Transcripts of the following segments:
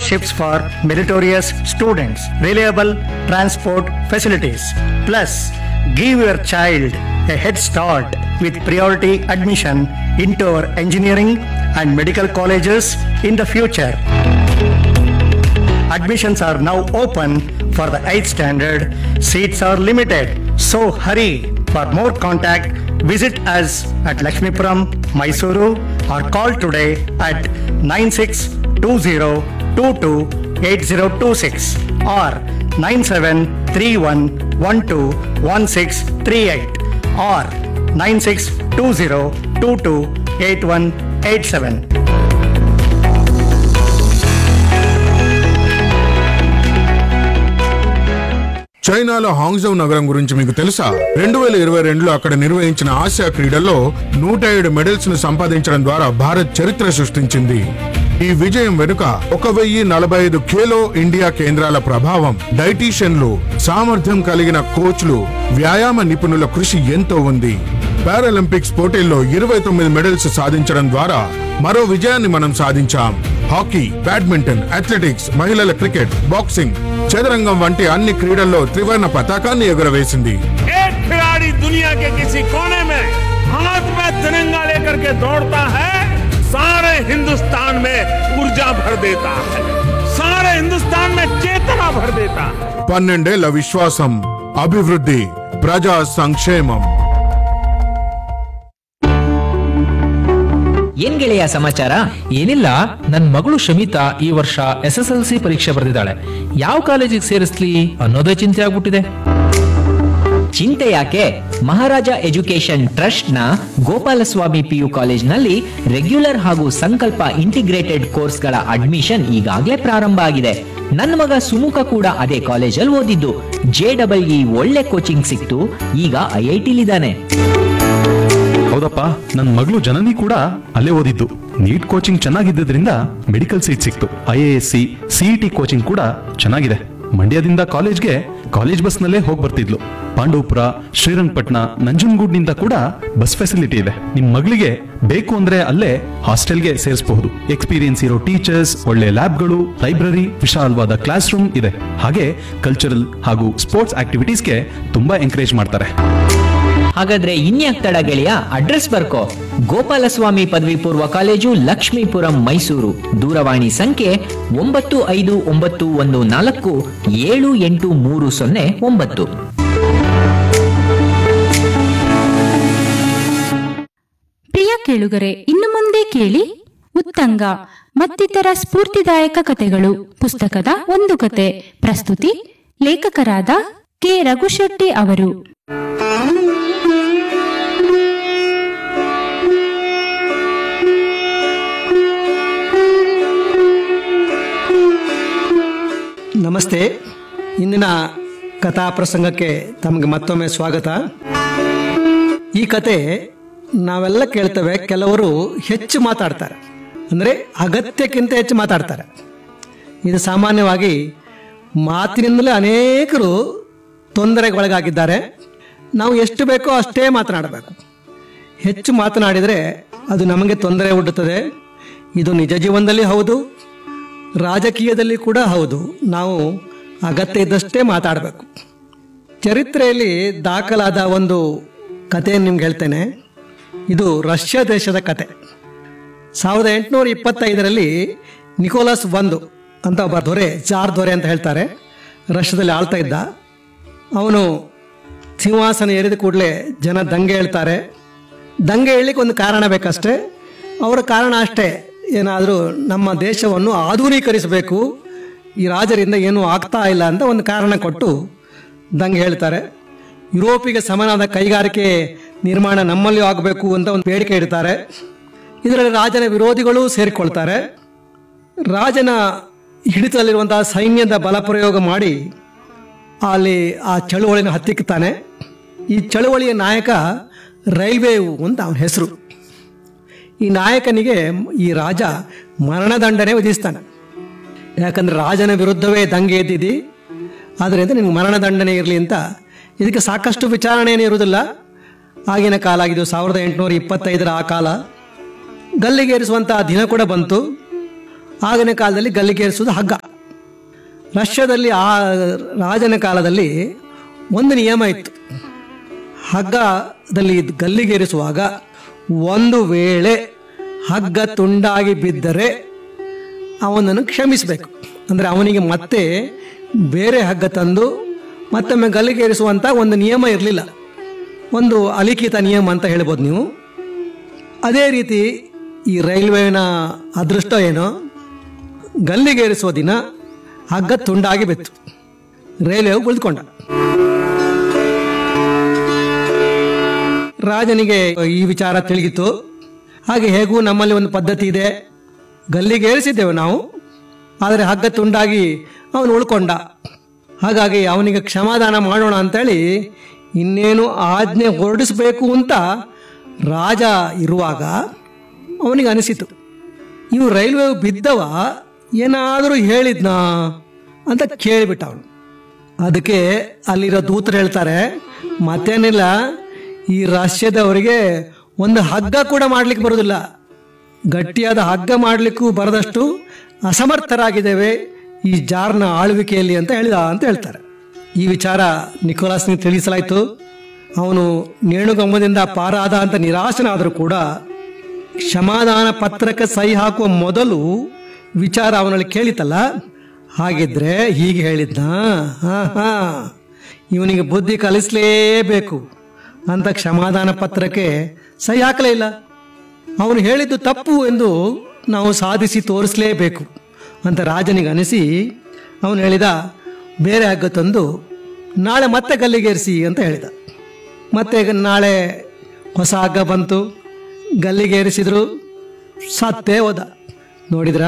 scholarships for meritorious students, reliable transport facilities. Plus, give your child a head start with priority admission into our engineering and medical colleges in the future. Admissions are now open for the 8th standard. Seats are limited. So hurry. For more contact, visit us at Lakshmipuram, Mysuru or call today at 9620228026 or 9731121638 or 9620228187. చైనాలో Hangzhou నగరం గురించి మీకు తెలుసా రెండు వేల ఇరవై రెండులో అక్కడ నిర్వహించిన ఆసియా క్రీడల్లో నూట ఏడు మెడల్స్ ను సంపాదించడం ద్వారా భారత్ చరిత్ర సృష్టించింది ఈ విజయం వెనుక ఒక వెయ్యి నలభై ఐదు ఖేలో ఇండియా కేంద్రాల ప్రభావం డైటీషియన్లు సామర్థ్యం కలిగిన కోచ్లు వ్యాయామ నిపుణుల కృషి ఎంతో ఉంది పారాలింపిక్స్ పోటీల్లో ఇరవై తొమ్మిది మెడల్స్ సాధించడం ద్వారా మరో విజయాన్ని మనం సాధించాం హాకీ బ్యాడ్మింటన్ అథ్లెటిక్స్ మహిళల క్రికెట్ బాక్సింగ్ చదరంగం వంటి అన్ని క్రీడల్లో త్రివర్ణ పతాకాన్ని ఎగురవేసింది एक खिलाड़ी दुनिया के किसी कोने में हाथ में तिरंगा लेकर के दौड़ता है सारे हिंदुस्तान में ऊर्जा भर देता है सारे हिंदुस्तान में चेतना भर देता है పన్నెండేళ్ల విశ్వాసం అభివృద్ధి ప్రజా సంక్షేమం ಏನ್ ಗೆಳೆಯ ಸಮಾಚಾರ ಏನಿಲ್ಲ ನನ್ ಮಗಳು ಶಮಿತಾ ಈ ವರ್ಷ ಎಸ್ ಎಸ್ ಎಲ್ ಸಿ ಪರೀಕ್ಷೆ ಬರೆದಿದ್ದಾಳೆ ಯಾವ ಕಾಲೇಜಿಗೆ ಸೇರಿಸ್ಲಿ ಅನ್ನೋದೇ ಚಿಂತೆ ಆಗ್ಬಿಟ್ಟಿದೆ ಚಿಂತೆ ಯಾಕೆ ಮಹಾರಾಜ ಎಜುಕೇಶನ್ ಟ್ರಸ್ಟ್ ನ ಗೋಪಾಲಸ್ವಾಮಿ ಪಿಯು ಕಾಲೇಜ್ನಲ್ಲಿ ರೆಗ್ಯುಲರ್ ಹಾಗೂ ಸಂಕಲ್ಪ ಇಂಟಿಗ್ರೇಟೆಡ್ ಕೋರ್ಸ್ಗಳ ಅಡ್ಮಿಷನ್ ಈಗಾಗಲೇ ಪ್ರಾರಂಭ ಆಗಿದೆ ನನ್ನ ಮಗ ಸುಮುಖ ಕೂಡ ಅದೇ ಕಾಲೇಜಲ್ಲಿ ಓದಿದ್ದು ಜೆ ಡಬಲ್ ಇ ಒಳ್ಳೆ ಕೋಚಿಂಗ್ ಸಿಕ್ತು ಈಗ ಐ ಐ ಟಿಲಿದ್ದಾನೆ ಹೌದಪ್ಪ ನನ್ನ ಮಗಳು ಜನನಿ ಕೂಡ ಅಲ್ಲೇ ಓದಿದ್ದು ನೀಟ್ ಕೋಚಿಂಗ್ ಚೆನ್ನಾಗಿದ್ದರಿಂದ ಮೆಡಿಕಲ್ ಸೀಟ್ ಸಿಕ್ತು I A S C C E T coaching ಕೂಡ ಚೆನ್ನಾಗಿದೆ ಮಂಡ್ಯದಿಂದ ಕಾಲೇಜ್ಗೆ ಕಾಲೇಜ್ ಬಸ್ನಲ್ಲೇ ಹೋಗಿ ಬರ್ತಿದ್ಲು ಪಾಂಡವಪುರ ಶ್ರೀರಂಗಪಟ್ಟಣ ನಂಜನಗೂಡ್ನಿಂದ ಕೂಡ ಬಸ್ ಫೆಸಿಲಿಟಿ ಇದೆ ನಿಮ್ ಮಗಳಿಗೆ ಬೇಕು ಅಂದ್ರೆ ಅಲ್ಲೇ ಹಾಸ್ಟೆಲ್ಗೆ ಸೇರಿಸಬಹುದು ಎಕ್ಸ್ಪೀರಿಯನ್ಸ್ ಇರೋ ಟೀಚರ್ಸ್ ಒಳ್ಳೆ ಲ್ಯಾಬ್ಗಳು ಲೈಬ್ರರಿ ವಿಶಾಲವಾದ ಕ್ಲಾಸ್ ರೂಮ್ ಇದೆ ಹಾಗೆ ಕಲ್ಚರಲ್ ಹಾಗೂ ಸ್ಪೋರ್ಟ್ಸ್ ಆಕ್ಟಿವಿಟೀಸ್ಗೆ ತುಂಬಾ ಎಂಕರೇಜ್ ಮಾಡ್ತಾರೆ ಹಾಗಾದ್ರೆ ಇನ್ಯಾಕ್ ತಡ ಗೆಳೆಯ ಅಡ್ರೆಸ್ ಬರ್ಕೋ ಗೋಪಾಲಸ್ವಾಮಿ ಪದವಿ ಪೂರ್ವ ಕಾಲೇಜು ಲಕ್ಷ್ಮೀಪುರಂ ಮೈಸೂರು ದೂರವಾಣಿ ಸಂಖ್ಯೆ ಒಂಬತ್ತು ಐದು ಒಂಬತ್ತು ಒಂದು ನಾಲ್ಕು ಏಳು ಎಂಟು ಮೂರು ಸೊನ್ನೆ ಒಂಬತ್ತು ಪ್ರಿಯ ಕೇಳುಗರೆ ಇನ್ನು ಮುಂದೆ ಕೇಳಿ ಉತ್ತಂಗ ಮತ್ತಿತರ ಸ್ಫೂರ್ತಿದಾಯಕ ಕಥೆಗಳು ಪುಸ್ತಕದ ಒಂದು ಕತೆ ಪ್ರಸ್ತುತಿ ಲೇಖಕರಾದ ಕೆ ರಘುಶೆಟ್ಟಿ ಅವರು ನಮಸ್ತೆ ಇಂದಿನ ಕಥಾ ಪ್ರಸಂಗಕ್ಕೆ ತಮಗೆ ಮತ್ತೊಮ್ಮೆ ಸ್ವಾಗತ ಈ ಕತೆ ನಾವೆಲ್ಲ ಕೇಳ್ತೇವೆ ಕೆಲವರು ಹೆಚ್ಚು ಮಾತಾಡ್ತಾರೆ ಅಂದರೆ ಅಗತ್ಯಕ್ಕಿಂತ ಹೆಚ್ಚು ಮಾತಾಡ್ತಾರೆ ಇದು ಸಾಮಾನ್ಯವಾಗಿ ಮಾತಿನಿಂದಲೇ ಅನೇಕರು ತೊಂದರೆಗೊಳಗಾಗಿದ್ದಾರೆ ನಾವು ಎಷ್ಟು ಬೇಕೋ ಅಷ್ಟೇ ಮಾತನಾಡಬೇಕು ಹೆಚ್ಚು ಮಾತನಾಡಿದರೆ ಅದು ನಮಗೆ ತೊಂದರೆ ಒಡ್ಡುತ್ತದೆ ಇದು ನಿಜ ಜೀವನದಲ್ಲಿ ಹೌದು ರಾಜಕೀಯದಲ್ಲಿ ಕೂಡ ಹೌದು ನಾವು ಅಗತ್ಯ ಇದ್ದಷ್ಟೇ ಮಾತಾಡಬೇಕು ಚರಿತ್ರೆಯಲ್ಲಿ ದಾಖಲಾದ ಒಂದು ಕಥೆಯನ್ನು ನಿಮ್ಗೆ ಹೇಳ್ತೇನೆ ಇದು ರಷ್ಯಾ ದೇಶದ ಕತೆ ಸಾವಿರದ ಎಂಟುನೂರ ಇಪ್ಪತ್ತೈದರಲ್ಲಿ ನಿಕೋಲಸ್ ಒಂದು ಅಂತ ಒಬ್ಬ ದೊರೆ ಜಾರ್ ದೊರೆ ಅಂತ ಹೇಳ್ತಾರೆ ರಷ್ಯಾದಲ್ಲಿ ಆಳ್ತಾ ಇದ್ದ ಅವನು ಸಿಂಹಾಸನ ಏರಿದ ಕೂಡಲೇ ಜನ ದಂಗೆ ಹೇಳ್ತಾರೆ ದಂಗೆ ಹೇಳಲಿಕ್ಕೆ ಒಂದು ಕಾರಣ ಬೇಕಷ್ಟೇ ಅವರ ಕಾರಣ ಅಷ್ಟೇ ಏನಾದರೂ ನಮ್ಮ ದೇಶವನ್ನು ಆಧುನೀಕರಿಸಬೇಕು ಈ ರಾಜರಿಂದ ಏನೂ ಆಗ್ತಾ ಇಲ್ಲ ಅಂತ ಒಂದು ಕಾರಣ ಕೊಟ್ಟು ದಂಗೆ ಹೇಳ್ತಾರೆ ಯುರೋಪಿಗೆ ಸಮನಾದ ಕೈಗಾರಿಕೆ ನಿರ್ಮಾಣ ನಮ್ಮಲ್ಲಿಯೂ ಆಗಬೇಕು ಅಂತ ಒಂದು ಬೇಡಿಕೆ ಇಡ್ತಾರೆ ಇದರಲ್ಲಿ ರಾಜನ ವಿರೋಧಿಗಳು ಸೇರಿಕೊಳ್ತಾರೆ ರಾಜನ ಹಿಡಿತದಲ್ಲಿರುವಂತಹ ಸೈನ್ಯದ ಬಲಪ್ರಯೋಗ ಮಾಡಿ ಅಲ್ಲಿ ಆ ಚಳುವಳಿನ ಹತ್ತಿಕ್ತಾನೆ ಈ ಚಳುವಳಿಯ ನಾಯಕ ರೈಲ್ವೇವು ಅಂತ ಅವನ ಹೆಸರು ಈ ನಾಯಕನಿಗೆ ಈ ರಾಜ ಮರಣದಂಡನೆ ವಿಧಿಸ್ತಾನೆ ಯಾಕಂದ್ರೆ ರಾಜನ ವಿರುದ್ಧವೇ ದಂಗೆ ಎದ್ದಿದ್ದಿ ಆದ್ದರಿಂದ ನಿನಗೆ ಮರಣದಂಡನೆ ಇರಲಿ ಅಂತ ಇದಕ್ಕೆ ಸಾಕಷ್ಟು ವಿಚಾರಣೆ ಏನು ಇರುವುದಿಲ್ಲ ಆಗಿನ ಕಾಲ ಆಗಿದ್ದು ಸಾವಿರದ ಎಂಟುನೂರ ಇಪ್ಪತ್ತೈದರ ಆ ಕಾಲ ಗಲ್ಲಿಗೇರಿಸುವಂತಹ ದಿನ ಕೂಡ ಬಂತು ಆಗಿನ ಕಾಲದಲ್ಲಿ ಗಲ್ಲಿಗೇರಿಸೋದು ಹಗ್ಗ ರಷ್ಯಾದಲ್ಲಿ ಆ ರಾಜನ ಕಾಲದಲ್ಲಿ ಒಂದು ನಿಯಮ ಇತ್ತು ಹಗ್ಗದಲ್ಲಿ ಗಲ್ಲಿಗೇರಿಸುವಾಗ ಒಂದು ವೇಳೆ ಹಗ್ಗ ತುಂಡಾಗಿ ಬಿದ್ದರೆ ಅವನನ್ನು ಕ್ಷಮಿಸಬೇಕು ಅಂದರೆ ಅವನಿಗೆ ಮತ್ತೆ ಬೇರೆ ಹಗ್ಗ ತಂದು ಮತ್ತೊಮ್ಮೆ ಗಲ್ಲಿಗೇರಿಸುವಂಥ ಒಂದು ನಿಯಮ ಇರಲಿಲ್ಲ ಒಂದು ಅಲಿಖಿತ ನಿಯಮ ಅಂತ ಹೇಳ್ಬೋದು ನೀವು ಅದೇ ರೀತಿ ಈ ರೈಲ್ವೆನ ಅದೃಷ್ಟ ಏನೋ ಗಲ್ಲಿಗೇರಿಸುವ ದಿನ ಹಗ್ಗ ತುಂಡಾಗಿ ಬಿತ್ತು ರೈಲ್ವೆ ಉಳಿದುಕೊಂಡ ರಾಜನಿಗೆ ಈ ವಿಚಾರ ತಿಳಿಗಿತ್ತು ಹಾಗೆ ಹೇಗೂ ನಮ್ಮಲ್ಲಿ ಒಂದು ಪದ್ಧತಿ ಇದೆ ಗಲ್ಲಿಗೇರಿಸಿದ್ದೇವೆ ನಾವು ಆದರೆ ಹಗ್ಗ ತುಂಡಾಗಿ ಅವನು ಉಳ್ಕೊಂಡ ಹಾಗಾಗಿ ಅವನಿಗೆ ಕ್ಷಮಾದಾನ ಮಾಡೋಣ ಅಂತೇಳಿ ಇನ್ನೇನು ಆಜ್ಞೆ ಹೊರಡಿಸಬೇಕು ಅಂತ ರಾಜ ಇರುವಾಗ ಅವನಿಗೆ ಅನಿಸಿತು ಇವು ರೈಲ್ವೆ ಬಿದ್ದವ ಏನಾದರೂ ಹೇಳಿದ್ನಾ ಅಂತ ಕೇಳಿಬಿಟ್ಟ ಅವನು ಅದಕ್ಕೆ ಅಲ್ಲಿರೋ ದೂತರು ಹೇಳ್ತಾರೆ ಮತ್ತೇನಿಲ್ಲ ಈ ರಷ್ಯಾದವರಿಗೆ ಒಂದು ಹಗ್ಗ ಕೂಡ ಮಾಡ್ಲಿಕ್ಕೆ ಬರೋದಿಲ್ಲ ಗಟ್ಟಿಯಾದ ಹಗ್ಗ ಮಾಡಲಿಕ್ಕೂ ಬರದಷ್ಟು ಅಸಮರ್ಥರಾಗಿದ್ದೇವೆ ಈ ಜಾರ್ನ ಆಳ್ವಿಕೆಯಲ್ಲಿ ಅಂತ ಹೇಳಿದ ಅಂತ ಹೇಳ್ತಾರೆ ಈ ವಿಚಾರ ನಿಕೋಲಾಸ್ನಿಗೆ ತಿಳಿಸಲಾಯಿತು ಅವನು ನೇಣುಗಂಬದಿಂದ ಪಾರಾದ ಅಂತ ನಿರಾಶನಾದರೂ ಕೂಡ ಕ್ಷಮಾದಾನ ಪತ್ರಕ್ಕೆ ಸಹಿ ಹಾಕುವ ಮೊದಲು ವಿಚಾರ ಅವನಲ್ಲಿ ಕೇಳಿತಲ್ಲ ಹಾಗಿದ್ರೆ ಹೀಗೆ ಹೇಳಿದ್ನ ಹಾ ಹಾ ಇವನಿಗೆ ಬುದ್ಧಿ ಕಲಿಸಲೇಬೇಕು ಅಂತ ಕ್ಷಮಾದಾನ ಪತ್ರಕ್ಕೆ ಸಹಿ ಹಾಕಲೇ ಇಲ್ಲ ಅವನು ಹೇಳಿದ್ದು ತಪ್ಪು ಎಂದು ನಾವು ಸಾಧಿಸಿ ತೋರಿಸಲೇಬೇಕು ಅಂತ ರಾಜನಿಗೆ ಅನಿಸಿ ಅವನು ಹೇಳಿದ ಬೇರೆ ಹಗ್ಗ ತಂದು ನಾಳೆ ಮತ್ತೆ ಗಲ್ಲಿಗೇರಿಸಿ ಅಂತ ಹೇಳಿದ ಮತ್ತೆ ಈಗ ನಾಳೆ ಹೊಸ ಹಗ್ಗ ಬಂತು ಗಲ್ಲಿಗೇರಿಸಿದ್ರು ಸತ್ತೇ ಹೋದ ನೋಡಿದ್ರ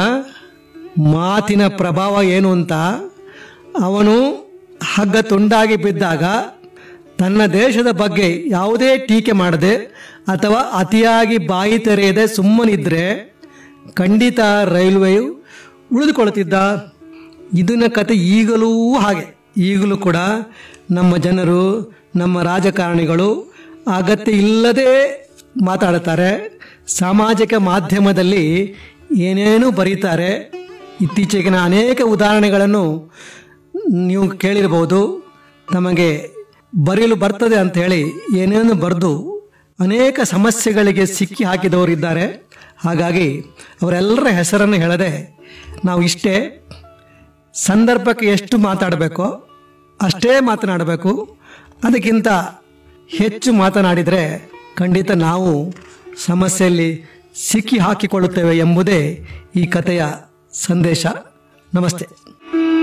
ಮಾತಿನ ಪ್ರಭಾವ ಏನು ಅಂತ ಅವನು ಹಗ್ಗ ತುಂಡಾಗಿ ಬಿದ್ದಾಗ ತನ್ನ ದೇಶದ ಬಗ್ಗೆ ಯಾವುದೇ ಟೀಕೆ ಮಾಡದೆ ಅಥವಾ ಅತಿಯಾಗಿ ಬಾಯಿ ತೆರೆಯದೆ ಸುಮ್ಮನಿದ್ರೆ ಖಂಡಿತ ರೈಲ್ವೆಯು ಉಳಿದುಕೊಳ್ಳುತ್ತಿದ್ದ ಇದನ್ನ ಕತೆ ಈಗಲೂ ಹಾಗೆ ಈಗಲೂ ಕೂಡ ನಮ್ಮ ಜನರು ನಮ್ಮ ರಾಜಕಾರಣಿಗಳು ಅಗತ್ಯ ಇಲ್ಲದೆ ಮಾತಾಡುತ್ತಾರೆ ಸಾಮಾಜಿಕ ಮಾಧ್ಯಮದಲ್ಲಿ ಏನೇನು ಬರೀತಾರೆ ಇತ್ತೀಚೆಗಿನ ಅನೇಕ ಉದಾಹರಣೆಗಳನ್ನು ನೀವು ಕೇಳಿರಬಹುದು ತಮಗೆ ಬರೆಯಲು ಬರ್ತದೆ ಅಂತ ಹೇಳಿ ಏನೇನು ಬರೆದು ಅನೇಕ ಸಮಸ್ಯೆಗಳಿಗೆ ಸಿಕ್ಕಿ ಹಾಕಿದವರಿದ್ದಾರೆ ಹಾಗಾಗಿ ಅವರೆಲ್ಲರ ಹೆಸರನ್ನು ಹೇಳದೆ ನಾವು ಇಷ್ಟೇ ಸಂದರ್ಭಕ್ಕೆ ಎಷ್ಟು ಮಾತಾಡಬೇಕೋ ಅಷ್ಟೇ ಮಾತನಾಡಬೇಕು ಅದಕ್ಕಿಂತ ಹೆಚ್ಚು ಮಾತನಾಡಿದರೆ ಖಂಡಿತ ನಾವು ಸಮಸ್ಯೆಯಲ್ಲಿ ಸಿಕ್ಕಿ ಹಾಕಿಕೊಳ್ಳುತ್ತೇವೆ ಎಂಬುದೇ ಈ ಕಥೆಯ ಸಂದೇಶ ನಮಸ್ತೆ